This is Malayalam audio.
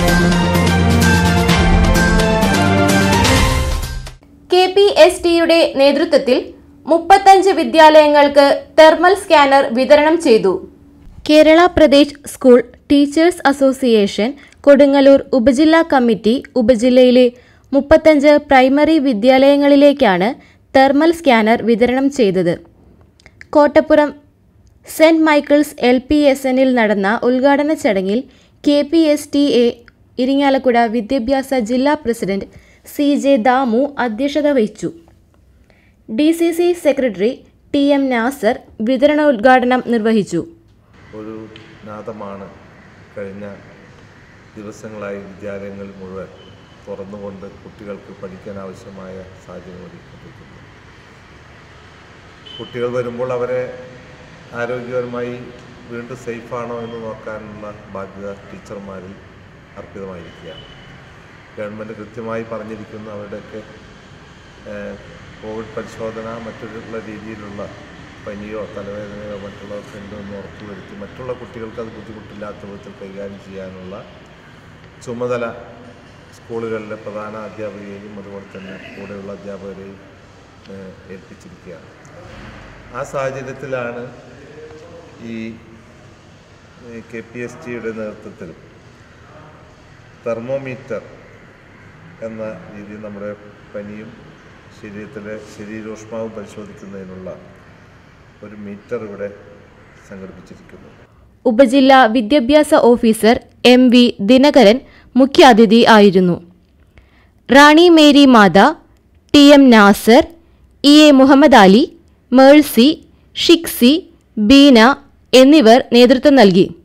കെ പി എസ് ടിയുടെ നേതൃത്വത്തിൽ മുപ്പത്തഞ്ച് വിദ്യാലയങ്ങൾക്ക് തെർമൽ സ്കാനർ വിതരണം ചെയ്തു Kerala Pradesh school teachers association Kodungallur ഉപജില്ലാ കമ്മിറ്റി ഉപജില്ലയിലെ മുപ്പത്തഞ്ച് പ്രൈമറി വിദ്യാലയങ്ങളിലേക്കാണ് തെർമൽ സ്കാനർ വിതരണം ചെയ്തത് Kottappuram saint Michael's L P S എന്നിൽ നടന്ന ഉദ്ഘാടന ചടങ്ങിൽ K P S T A Irinjalakuda വിദ്യാഭ്യാസ ജില്ലാ പ്രസിഡന്റ് സി ജെ ദാമു അധ്യക്ഷത വഹിച്ചു D C C secretary T M Nasar വിതരണോദ്ഘാടനം നിർവഹിച്ചു ഒരു നാദമാണ് കഴിഞ്ഞ ദിവസങ്ങളായി വിദ്യാലയങ്ങൾ മുഴുവൻ തുറന്നുകൊണ്ട് കുട്ടികൾക്ക് പഠിക്കാൻ ആവശ്യമായ സാഹചര്യം ഒരുക്കിക്കൊണ്ടിരിക്കുന്നത് കുട്ടികൾ വരുമ്പോൾ അവരെ ആരോഗ്യപരമായി വീണ്ടും സേഫാണോ എന്ന് നോക്കാനുള്ള ബാധ്യത ടീച്ചർമാരിൽ അർപ്പിതമായിരിക്കുകയാണ് ഗവൺമെൻറ് കൃത്യമായി പറഞ്ഞിരിക്കുന്നു അവരുടെയൊക്കെ ഏഹ്, കോവിഡ് പരിശോധന മറ്റുള്ള രീതിയിലുള്ള പനിയോ തലവേദനയോ മറ്റുള്ളവർക്ക് ഉണ്ടെന്ന് ഉറപ്പുവരുത്തി മറ്റുള്ള കുട്ടികൾക്ക് അത് ബുദ്ധിമുട്ടില്ലാത്ത വിധത്തിൽ കൈകാര്യം ചെയ്യാനുള്ള ചുമതല സ്കൂളുകളിലെ പ്രധാന അധ്യാപകരെയും അതുപോലെ തന്നെ കൂടെയുള്ള അധ്യാപകരെയും ഏഹ്, ഏൽപ്പിച്ചിരിക്കുകയാണ് ആ സാഹചര്യത്തിലാണ് ഈ കെ പി എസ് ടിയുടെ നേതൃത്വത്തിൽ തെർമോമീറ്റർ എന്ന രീതിയിൽ നമ്മുടെ പനിയും ശരീരത്തിലെ ശരീരോഷ്മാവും പരിശോധിക്കുന്നതിനുള്ള ഒരു മീറ്റർ ഇവിടെ സംഘടിപ്പിച്ചിരിക്കുന്നു ഉപജില്ലാ വിദ്യാഭ്യാസ ഓഫീസർ എം വി ദിനകരൻ മുഖ്യാതിഥി ആയിരുന്നു Rani Mary Matha T M Nasar E A Muhammad Ali Mercy Shiksi Beena എന്നിവർ നേതൃത്വം നൽകി